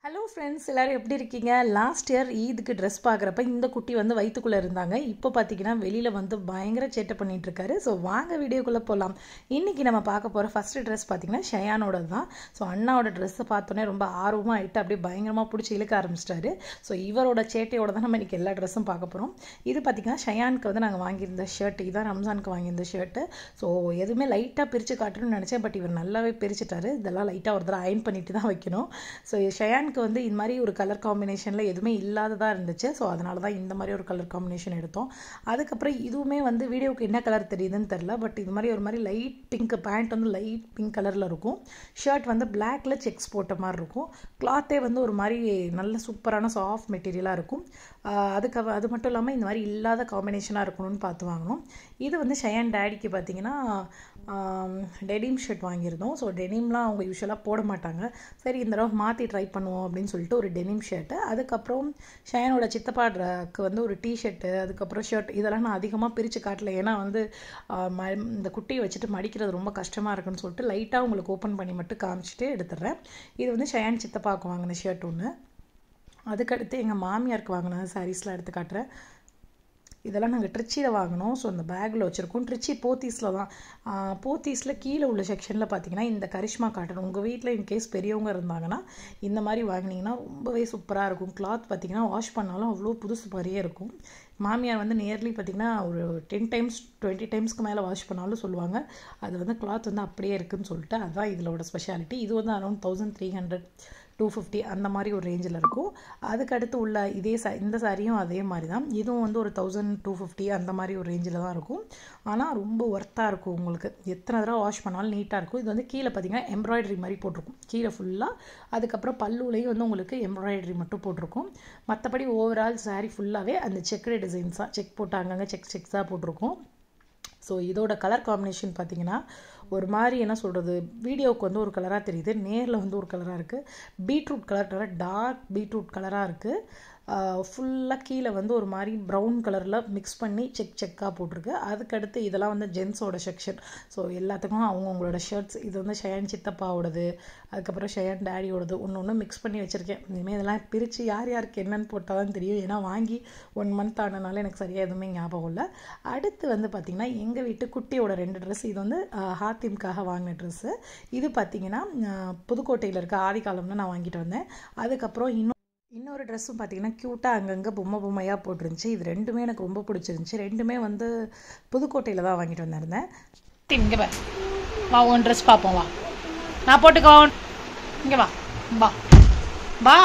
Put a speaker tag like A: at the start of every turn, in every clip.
A: hello friends எல்லோரும் எப்படி இருக்கீங்க லாஸ்ட் இயர் ஈதுக்கு ட்ரெஸ் பார்க்குறப்ப இந்த குட்டி வந்து வயிற்றுக்குள்ளே இருந்தாங்க இப்போ பார்த்தீங்கன்னா வெளியில் வந்து பயங்கர சேட்டை பண்ணிட்டு இருக்காரு ஸோ வாங்க வீடியோக்குள்ளே போகலாம் இன்றைக்கி நம்ம பார்க்க போகிற ஃபஸ்ட்டு ட்ரெஸ் பார்த்தீங்கன்னா ஷயானோட தான் ஸோ அண்ணாவோட ட்ரெஸ்ஸை பார்த்தோன்னே ரொம்ப ஆர்வமாக ஆகிட்டு அப்படியே பயங்கரமாக பிடிச்சி இழுக்க ஆரம்பிச்சிட்டாரு ஸோ இவரோட சேட்டையோட தான் நம்ம இன்றைக்கி எல்லா ட்ரெஸ்ஸும் பார்க்க போகிறோம் இது பார்த்திங்கன்னா ஷயானுக்கு வந்து நாங்கள் வாங்கியிருந்த ஷர்ட் இதான் ரம்ஜானுக்கு வாங்கியிருந்த ஷர்ட்டு ஸோ எதுவுமே லைட்டாக பிரித்து காட்டணும்னு நினச்சேன் பட் இவர் நல்லாவே பிரிச்சுட்டாரு இதெல்லாம் லைட்டாக ஒரு தடவை அயன் பண்ணிட்டு தான் வைக்கணும் ஸோ ஷயானுக்கு வந்து இந்த மாதிரி ஒரு கலர் காம்பினேஷனில் எதுவுமே இல்லாததாக இருந்துச்சு ஸோ அதனால தான் இந்த மாதிரி ஒரு கலர் காம்பினேஷன் எடுத்தோம் அதுக்கப்புறம் இதுவுமே வந்து வீடியோவுக்கு என்ன கலர் தெரியுதுன்னு தெரில பட் இது மாதிரி ஒரு மாதிரி லைட் பிங்க் பேண்ட் வந்து லைட் பிங்க் கலரில் இருக்கும் ஷர்ட் வந்து பிளாக்ல செக்ஸ் போட்ட மாதிரி இருக்கும் கிளாத்தே வந்து ஒரு மாதிரி நல்ல சூப்பரான சாஃப்ட் மெட்டீரியலாக இருக்கும் அதுக்கு அது மட்டும் இல்லாமல் இந்த மாதிரி இல்லாத காம்பினேஷனாக இருக்கணும்னு பார்த்து வாங்கணும் இது வந்து ஷயன் டேடிக்கு பார்த்தீங்கன்னா டெனிம் ஷர்ட் வாங்கியிருந்தோம் ஸோ டெனிம்லாம் அவங்க யூஸ்வலாக போட மாட்டாங்க சரி இந்த தடவை மாற்றி ட்ரை பண்ணுவோம் அப்படின்னு சொல்லிட்டு ஒரு டெனிம் ஷர்ட்டு அதுக்கப்புறம் ஷயனோட சித்தப்பாடுறக்கு வந்து ஒரு டிஷர்ட்டு அதுக்கப்புறம் ஷர்ட் இதெல்லாம் நான் அதிகமாக பிரித்து காட்டல ஏன்னா வந்து ம இந்த குட்டியை வச்சுட்டு மடிக்கிறது ரொம்ப கஷ்டமாக இருக்குன்னு சொல்லிட்டு லைட்டாக உங்களுக்கு ஓப்பன் பண்ணி மட்டும் காமிச்சிட்டு எடுத்துடுறேன் இது வந்து ஷயான் சித்தப்பாவுக்கு வாங்கின ஷர்ட் ஒன்று அதுக்கடுத்து எங்கள் மாமியாருக்கு வாங்கின சாரீஸ்லாம் எடுத்து காட்டுறேன் இதெல்லாம் நாங்கள் ட்ரிச்சியில் வாங்கினோம் ஸோ அந்த பேக்கில் வச்சுருக்கோம் ட்ரிச்சி போத்தீஸில் தான் போத்தீஸில் கீழே உள்ள செக்ஷனில் பார்த்தீங்கன்னா இந்த கரிஷ்மா காட்டன் உங்கள் வீட்டில் இன்கேஸ் பெரியவங்க இருந்தாங்கன்னா இந்த மாதிரி வாங்கினீங்கன்னா ரொம்பவே சூப்பராக இருக்கும் கிளாத் பார்த்தீங்கன்னா வாஷ் பண்ணாலும் அவ்வளோ புதுசு மாதிரியே இருக்கும் மாமியார் வந்து நியர்லி பார்த்திங்கன்னா ஒரு டென் டைம்ஸ் டுவெண்ட்டி டைம்ஸ்க்கு மேலே வாஷ் பண்ணாலும் சொல்லுவாங்க அது வந்து கிளாத் வந்து அப்படியே இருக்குதுன்னு சொல்லிட்டு அதுதான் இதோட ஸ்பெஷாலிட்டி இது வந்து around thousand three hundred two fifty அந்த மாதிரி ஒரு ரேஞ்சில் இருக்கும் அதுக்கடுத்து உள்ள இதே சா இந்த சாரியும் அதே மாதிரி தான் இதுவும் வந்து ஒரு தௌசண்ட் டூ ஃபிஃப்டி அந்த மாதிரி ஒரு ரேஞ்சில் தான் இருக்கும் ஆனால் ரொம்ப ஒர்த்தாக இருக்கும் உங்களுக்கு எத்தனை தடவை வாஷ் பண்ணாலும் நீட்டாக இருக்கும் இது வந்து கீழே பார்த்தீங்கன்னா எம்ப்ராய்டரி மாதிரி போட்டிருக்கும் கீழே ஃபுல்லாக அதுக்கப்புறம் பல்லுலையும் வந்து உங்களுக்கு எம்ப்ராய்டரி மட்டும் போட்டிருக்கும் மற்றபடி ஓவரால் சாரீ ஃபுல்லாகவே அந்த செக்குடு டிசைன்ஸாக செக் போட்டு அங்கங்கே செக் செக்ஸாக போட்டிருக்கும் ஸோ இதோட கலர் காம்பினேஷன் பார்த்தீங்கன்னா ஒரு மாதிரி என்ன சொல்கிறது வீடியோவுக்கு வந்து ஒரு கலராக தெரியுது நேரில் வந்து ஒரு கலராக இருக்குது பீட்ரூட் கலர் டார்க் பீட்ரூட் கலராக இருக்குது ஃபுல்லாக கீழே வந்து ஒரு மாதிரி ப்ரௌன் கலரில் மிக்ஸ் பண்ணி செக் செக்காக போட்டிருக்கு அதுக்கடுத்து இதெல்லாம் வந்து ஜென்ஸோட செக்ஷன் ஸோ எல்லாத்துக்கும் அவங்கவுங்களோட ஷர்ட்ஸ் இது வந்து ஷயன் சித்தப்பாவோடது அதுக்கப்புறம் ஷயன் டேடியோடது ஒன்று ஒன்று மிக்ஸ் பண்ணி வச்சுருக்கேன் இனிமேல் இதெல்லாம் பிரித்து யார் யாருக்கு என்னன்னு போட்டால் தான் தெரியும் ஏன்னா வாங்கி ஒன் மந்த் ஆனனால எனக்கு சரியாக எதுவுமே ஞாபகம் இல்லை அடுத்து வந்து பார்த்திங்கன்னா எங்கள் வீட்டு குட்டியோட ரெண்டு ட்ரெஸ் இது வந்து ஹாத்திம்காக வாங்கின ட்ரெஸ்ஸு இது பார்த்திங்கன்னா புதுக்கோட்டையில் இருக்க ஆதிகாலம்னு நான் வாங்கிட்டு வந்தேன் அதுக்கப்புறம் இன்னும் இன்னொரு ட்ரெஸ்ஸும் பார்த்தீங்கன்னா க்யூட்டாக அங்கங்கே பொம்மை பொம்மையாக போட்டுருந்துச்சு இது ரெண்டுமே எனக்கு ரொம்ப பிடிச்சிருந்துச்சி ரெண்டுமே வந்து புதுக்கோட்டையில் தான் வாங்கிட்டு வந்திருந்தேன்
B: இங்கே வா வா உன் ட்ரெஸ் பார்ப்போம் வா நான் போட்டுக்கோ இங்கே வா வா வா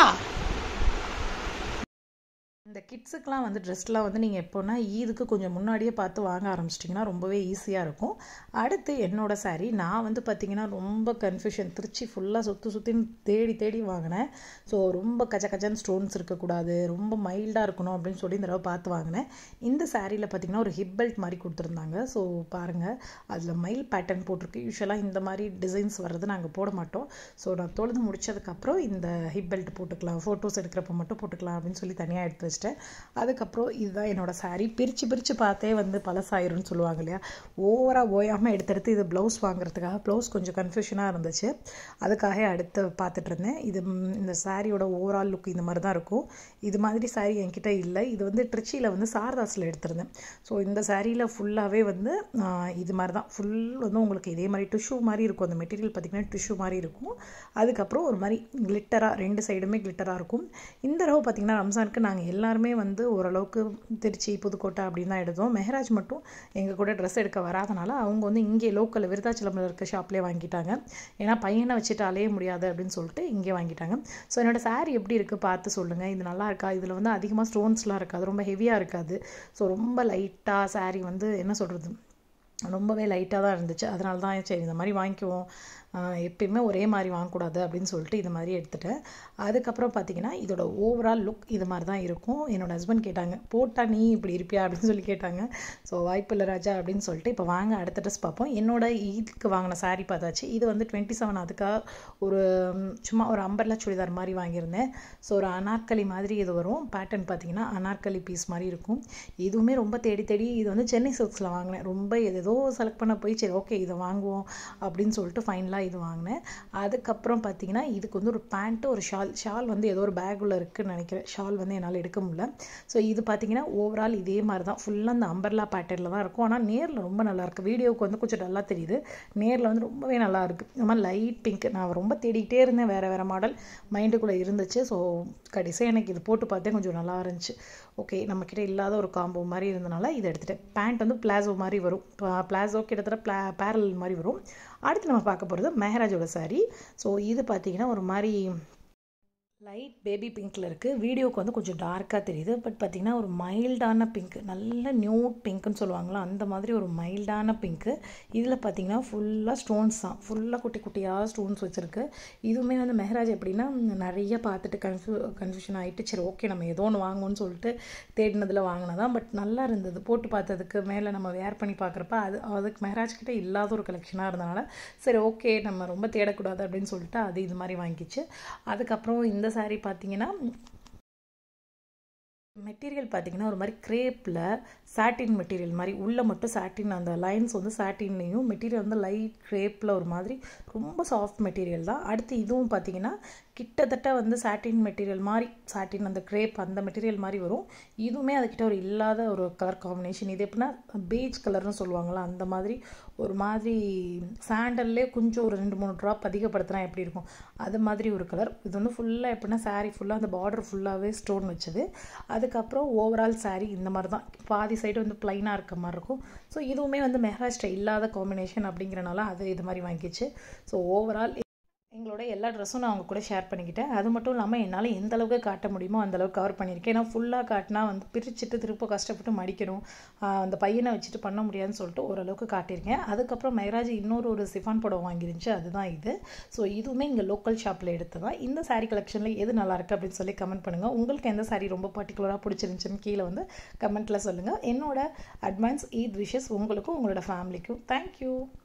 A: இந்த கிட்ஸுக்கெலாம் வந்து ட்ரெஸ்லாம் வந்து நீங்கள் எப்போனா ஈதுக்கு கொஞ்சம் முன்னாடியே பார்த்து வாங்க ஆரம்பிச்சிட்டிங்கன்னா ரொம்பவே ஈஸியாக இருக்கும் அடுத்து என்னோடய சாரீ நான் வந்து பார்த்திங்கன்னா ரொம்ப கன்ஃபியூஷன் திருச்சி ஃபுல்லாக சுற்றி சுற்றின்னு தேடி தேடி வாங்கினேன் ஸோ ரொம்ப கச்ச கச்சன் ஸ்டோன்ஸ் இருக்கக்கூடாது ரொம்ப மைல்டாக இருக்கணும் அப்படின்னு சொல்லி இந்த தடவை பார்த்து வாங்கினேன் இந்த சாரியில் பார்த்திங்கன்னா ஒரு ஹிப் பெல்ட் மாதிரி கொடுத்துருந்தாங்க ஸோ பாருங்கள் அதில் மைல் பேட்டர்ன் போட்டிருக்கு யூஸ்வலாக இந்த மாதிரி டிசைன்ஸ் வர்றது நாங்கள் போட மாட்டோம் ஸோ நான் தொழுது முடிச்சதுக்கப்புறம் இந்த ஹிப் பெல்ட் போட்டுக்கலாம் ஃபோட்டோஸ் எடுக்கிறப்ப மட்டும் போட்டுக்கலாம் அப்படின்னு சொல்லி தனியாக எடுத்து வச்சிட்டேன் அதுக்கப்புறம் இதுதான் என்னோடய சாரீ பிரித்து பிரித்து பார்த்தே வந்து பழசாயிரும்னு சொல்லுவாங்க இல்லையா ஓவராக ஓயாமல் எடுத்தெடுத்து இது ப்ளவுஸ் வாங்குறதுக்காக ப்ளவுஸ் கொஞ்சம் கன்ஃபியூஷனாக இருந்துச்சு அதுக்காக அடுத்து பார்த்துட்டு இருந்தேன் இது இந்த சாரியோட ஓவரால் லுக் இந்த மாதிரி தான் இருக்கும் இது மாதிரி சாரீ என்கிட்ட இல்லை இது வந்து ட்ரிச்சியில் வந்து சாரதாஸில் எடுத்திருந்தேன் ஸோ இந்த சாரியில் ஃபுல்லாகவே வந்து இது மாதிரி தான் ஃபுல் வந்து உங்களுக்கு இதே மாதிரி டிஷ்யூ மாதிரி இருக்கும் அந்த மெட்டீரியல் பார்த்திங்கன்னா டிஷ்யூ மாதிரி இருக்கும் அதுக்கப்புறம் ஒரு மாதிரி கிளிட்டராக ரெண்டு சைடுமே கிளிட்டராக இருக்கும் இந்த தடவை பார்த்திங்கன்னா ரம்ஜானுக்கு நாங்கள் எல்லாருமே வந்து ஓரளவுக்கு திருச்சி புதுக்கோட்டை அப்படின்னு தான் எடுத்தோம் மெஹராஜ் மட்டும் எங்கள் கூட ட்ரெஸ் எடுக்க வராதனால அவங்க வந்து இங்கே லோக்கல் விருதாச்சலமில் இருக்க ஷாப்லேயே வாங்கிட்டாங்க ஏன்னா பையனை வச்சுட்டு அலைய முடியாது அப்படின்னு சொல்லிட்டு இங்கே வாங்கிட்டாங்க ஸோ என்னோடய சாரீ எப்படி இருக்குது பார்த்து சொல்லுங்கள் இது நல்லா இருக்கா இதில் வந்து அதிகமாக ஸ்டோன்ஸ்லாம் இருக்காது ரொம்ப ஹெவியாக இருக்காது ஸோ ரொம்ப லைட்டாக சாரீ வந்து என்ன சொல்கிறது ரொம்பவே லைட்டாக தான் இருந்துச்சு அதனால தான் சரி இந்த மாதிரி வாங்கிக்குவோம் எப்பயுமே ஒரே மாதிரி வாங்கக்கூடாது அப்படின்னு சொல்லிட்டு இது மாதிரி எடுத்துட்டேன் அதுக்கப்புறம் பார்த்தீங்கன்னா இதோட ஓவரால் லுக் இது மாதிரி தான் இருக்கும் என்னோடய ஹஸ்பண்ட் கேட்டாங்க போட்டால் நீ இப்படி இருப்பியா அப்படின்னு சொல்லி கேட்டாங்க ஸோ வாய்ப்பு இல்லை ராஜா அப்படின்னு சொல்லிட்டு இப்போ வாங்க அடுத்த ட்ரெஸ் பார்ப்போம் என்னோட ஈதுக்கு வாங்கின சாரீ பார்த்தாச்சு இது வந்து டுவெண்ட்டி செவன் அதுக்காக ஒரு சும்மா ஒரு அம்பர்லா சுடிதார் மாதிரி வாங்கியிருந்தேன் ஸோ ஒரு அனார்கலி மாதிரி இது வரும் பேட்டர்ன் பார்த்தீங்கன்னா அனார்கலி பீஸ் மாதிரி இருக்கும் இதுவுமே ரொம்ப தேடி தேடி இது வந்து சென்னை சில்க்ஸில் வாங்கினேன் ரொம்ப ஏதோ செலக்ட் பண்ண போய் சரி ஓகே இதை வாங்குவோம் அப்படின்னு சொல்லிட்டு ஃபைனலாக தான் இது வாங்கினேன் அதுக்கப்புறம் பார்த்தீங்கன்னா இதுக்கு வந்து ஒரு பேண்ட்டு ஒரு ஷால் ஷால் வந்து ஏதோ ஒரு பேக்குள்ளே இருக்குன்னு நினைக்கிறேன் ஷால் வந்து என்னால் எடுக்க முடியல ஸோ இது பார்த்தீங்கன்னா ஓவரால் இதே மாதிரி தான் ஃபுல்லாக அந்த அம்பர்லா பேட்டர்னில் தான் இருக்கும் ஆனால் நேரில் ரொம்ப நல்லா இருக்கு வீடியோவுக்கு வந்து கொஞ்சம் நல்லா தெரியுது நேரில் வந்து ரொம்பவே நல்லா இருக்கு இந்த மாதிரி லைட் பிங்க் நான் ரொம்ப தேடிக்கிட்டே இருந்தேன் வேறு வேறு மாடல் மைண்டுக்குள்ளே இருந்துச்சு ஸோ கடைசியாக எனக்கு இது போட்டு பார்த்தேன் கொஞ்சம் நல்லா இருந்துச்சு ஓகே நம்மக்கிட்ட இல்லாத ஒரு காம்போ மாதிரி இருந்தனால இதை எடுத்துகிட்டேன் பேண்ட் வந்து பிளாசோ மாதிரி வரும் பிளாசோ கிட்டத்தட்ட பிளா பேரல் மாதிரி வரும் அடுத்து நம்ம பார்க்க போகிறது மெஹராஜோட saree ஸோ இது பார்த்தீங்கன்னா ஒரு மாதிரி லைட் பேபி பிங்க்கில் இருக்குது வீடியோக்கு வந்து கொஞ்சம் டார்க்காக தெரியுது பட் பார்த்திங்கன்னா ஒரு மைல்டான பிங்க் நல்ல நியூட் பிங்க்குன்னு சொல்லுவாங்களா அந்த மாதிரி ஒரு மைல்டான பிங்க்கு இதில் பார்த்தீங்கன்னா ஃபுல்லாக ஸ்டோன்ஸ் தான் ஃபுல்லாக குட்டி குட்டியாக ஸ்டோன்ஸ் வச்சுருக்கு இதுவுமே வந்து மெஹராஜ் எப்படின்னா நிறைய பார்த்துட்டு கன்ஃபியூ கன்ஃபியூஷன் ஆகிட்டு சரி ஓகே நம்ம ஏதோ ஒன்று வாங்குவோம்னு சொல்லிட்டு தேடினதில் வாங்கினதான் பட் நல்லா இருந்தது போட்டு பார்த்ததுக்கு மேலே நம்ம வேர் பண்ணி பார்க்குறப்ப அது அதுக்கு மெஹராஜ் கிட்ட இல்லாத ஒரு கலெக்ஷனாக இருந்தனால சரி ஓகே நம்ம ரொம்ப தேடக்கூடாது அப்படின்னு சொல்லிட்டு அது இது மாதிரி வாங்கிச்சு அதுக்கப்புறம் இந்த saree பார்த்தீங்கன்னா மெட்டீரியல் பார்த்தீங்கன்னா ஒரு மாதிரி கிரேப்பில் சாட்டின் மெட்டீரியல் மாதிரி உள்ளே மட்டும் சாட்டின் அந்த லைன்ஸ் வந்து சாட்டின்லேயும் மெட்டீரியல் வந்து லைட் கிரேப்பில் ஒரு மாதிரி ரொம்ப சாஃப்ட் மெட்டீரியல் தான் அடுத்து இதுவும் பார்த்தீங்கன்னா கிட்டத்தட்ட வந்து சாட்டின் மெட்டீரியல் மாதிரி சாட்டின் அந்த கிரேப் அந்த மெட்டீரியல் மாதிரி வரும் இதுவுமே அதுக்கிட்ட ஒரு இல்லாத ஒரு கலர் காம்பினேஷன் இது எப்படின்னா பீச் கலர்னு சொல்லுவாங்களா அந்த மாதிரி ஒரு மாதிரி சாண்டல்லே கொஞ்சம் ஒரு ரெண்டு மூணு ட்ராப் அதிகப்படுத்தினா எப்படி இருக்கும் அது மாதிரி ஒரு கலர் இது வந்து ஃபுல்லாக எப்படின்னா saree ஃபுல்லாக அந்த பார்டர் ஃபுல்லாகவே ஸ்டோன் வச்சது அதுக்கப்புறம் ஓவரால் saree இந்த மாதிரி தான் பாதி சைடு வந்து ப்ளைனாக இருக்க மாதிரி இருக்கும் ஸோ இதுவுமே வந்து மெஹராஜ்ட இல்லாத காம்பினேஷன் அப்படிங்கிறனால அது இது மாதிரி வாங்கிச்சு ஸோ ஓவரால் எங்களோட எல்லா ட்ரெஸ்ஸும் நான் அவங்க கூட ஷேர் பண்ணிக்கிட்டேன் அது மட்டும் இல்லாமல் என்னால் எந்த அளவுக்கு காட்ட முடியுமோ அந்த அளவுக்கு கவர் பண்ணியிருக்கேன் ஏன்னா ஃபுல்லாக காட்டினா வந்து பிரிச்சுட்டு திரும்ப கஷ்டப்பட்டு மடிக்கணும் ஆஹ் அந்த பையனை வச்சுட்டு பண்ண முடியாதுன்னு சொல்லிட்டு ஓரளவுக்கு காட்டியிருக்கேன் அதுக்கப்புறம் மெஹராஜ் இன்னொரு ஒரு சிஃபான் புடவை வாங்கிருந்துச்சு அதுதான் இது ஸோ இதுவுமே இங்கே லோக்கல் ஷாப்பில் எடுத்து தான் இந்த saree கலெக்ஷனில் எது நல்லா இருக்கு அப்படின்னு சொல்லி கமெண்ட் பண்ணுங்கள் உங்களுக்கு எந்த saree ரொம்ப பர்டிகுலராக பிடிச்சிருந்துச்சுன்னு கீழே வந்து கமெண்ட்டில் சொல்லுங்கள் என்னோட அட்வான்ஸ் ஈத் விஷஸ் உங்களுக்கும் உங்களோட ஃபேமிலிக்கும் தேங்க்யூ